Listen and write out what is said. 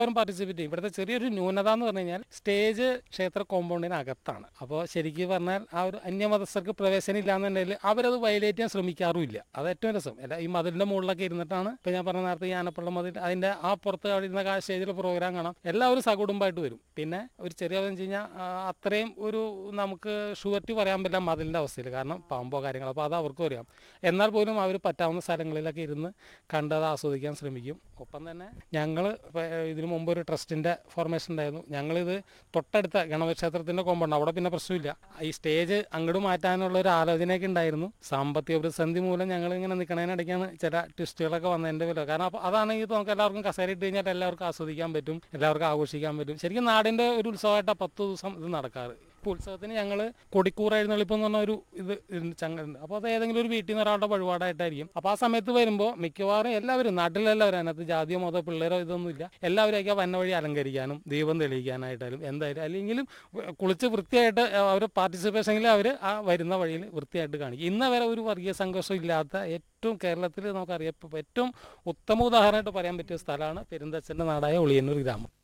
എല്ലാവരും പാർട്ടിസിപ്പേറ്റ് ചെയ്യും ഇവിടുത്തെ ചെറിയൊരു ന്യൂനത എന്ന് പറഞ്ഞു കഴിഞ്ഞാൽ സ്റ്റേജ് ക്ഷേത്ര കോമ്പൗണ്ടിനകത്താണ് അപ്പോൾ ശരിക്കും പറഞ്ഞാൽ ആ ഒരു അന്യമതസ്ഥർക്ക് പ്രവേശനം ഇല്ലാന്നുണ്ടെങ്കിൽ അവരത് വയലേറ്റ് ചെയ്യാൻ ശ്രമിക്കാറുമില്ല അത് ഏറ്റവും രസം അല്ല ഈ മതിലിന്റെ മുകളിലൊക്കെ ഇരുന്നിട്ടാണ് ഇപ്പൊ ഞാൻ പറഞ്ഞ നേരത്തെ ഈ ആനപ്പള്ള മതിൽ അതിന്റെ ആ പുറത്ത് അവിടെ ഇരുന്ന ആ സ്റ്റേജിൽ പ്രോഗ്രാം കാണാം എല്ലാവരും സകുടുംബമായിട്ട് വരും പിന്നെ ഒരു ചെറിയ എന്ന് വെച്ച് കഴിഞ്ഞാൽ ആ, അത്രയും ഒരു നമുക്ക് ഷുവർട്ടി പറയാൻ പറ്റില്ല മതിലിന്റെ അവസ്ഥയിൽ കാരണം പാമ്പോ കാര്യങ്ങളോ അപ്പോൾ അത് അവർക്കും അറിയാം എന്നാൽ പോലും അവർ പറ്റാവുന്ന സ്ഥലങ്ങളിലൊക്കെ ഇരുന്ന് കണ്ടത് ആസ്വദിക്കാൻ ശ്രമിക്കും ഒപ്പം തന്നെ ഞങ്ങൾ ഇതിനു മുമ്പ് ഒരു ട്രസ്റ്റിന്റെ ഫോർമേഷൻ ഉണ്ടായിരുന്നു ഞങ്ങളിത് തൊട്ടടുത്ത ഗണപതി ക്ഷേത്രത്തിന്റെ കോമ്പൗണ്ട് അവിടെ പിന്നെ പ്രശ്നമില്ല ഈ സ്റ്റേജ് അങ്ങോട്ട് മാറ്റാനുള്ള ഒരു ആലോചനയൊക്കെ ഉണ്ടായിരുന്നു സാമ്പത്തിക പ്രതിസന്ധി മൂലം ഞങ്ങൾ ഇങ്ങനെ നിൽക്കണതിനിടയ്ക്കാണ് ചില ട്വിസ്റ്റുകളൊക്കെ വന്നതിന്റെ വില കാരണം അപ്പോൾ അതാണെങ്കിൽ നമുക്ക് എല്ലാവർക്കും കസേര ഇട്ട് കഴിഞ്ഞാൽ എല്ലാവർക്കും ആസ്വദിക്കാൻ പറ്റും എല്ലാവർക്കും ആഘോഷിക്കാൻ പറ്റും ശരിക്കും നാടിന്റെ ഒരു ഉത്സവമായിട്ടാണ് പത്ത് ദിവസം ഇത് നടക്കാറ് ഇപ്പോൾ ഉത്സവത്തിന് ഞങ്ങൾ കൊടിക്കൂർ എഴുന്നള്ളിപ്പ് എന്ന് പറഞ്ഞ ഒരു ഇത് ഉണ്ട്, ചങ്ങലുണ്ട് അപ്പോൾ അത് ഏതെങ്കിലും ഒരു വീട്ടിൽ നിന്ന് ഒരാളുടെ വഴിപാടായിട്ടായിരിക്കും അപ്പോൾ ആ സമയത്ത് വരുമ്പോൾ മിക്കവാറും എല്ലാവരും നാട്ടിലെല്ലാവരും അതിനകത്ത് ജാതിയോ മതോ പിള്ളേരോ ഇതൊന്നുമില്ല എല്ലാവരും ഒക്കെ വന്ന വഴി അലങ്കരിക്കാനും ദീപം തെളിയിക്കാനായിട്ടായാലും എന്തായാലും അല്ലെങ്കിലും വ- കുളിച്ച് വൃത്തിയായിട്ട് അവർ പാർട്ടിസിപ്പേഷനിൽ അവർ ആ വരുന്ന വഴിയിൽ വൃത്തിയായിട്ട് കാണിക്കും ഇന്ന് വരെ ഒരു വർഗീയ സംഘർഷം ഇല്ലാത്ത ഏറ്റവും കേരളത്തിൽ നമുക്കറിയാം ഏറ്റവും ഉത്തമ ഉദാഹരണമായിട്ട് പറയാൻ പറ്റിയ സ്ഥലമാണ് പെരുന്തച്ഛൻ്റെ നാടായ ഒളിയന്നൂർ ഗ്രാമം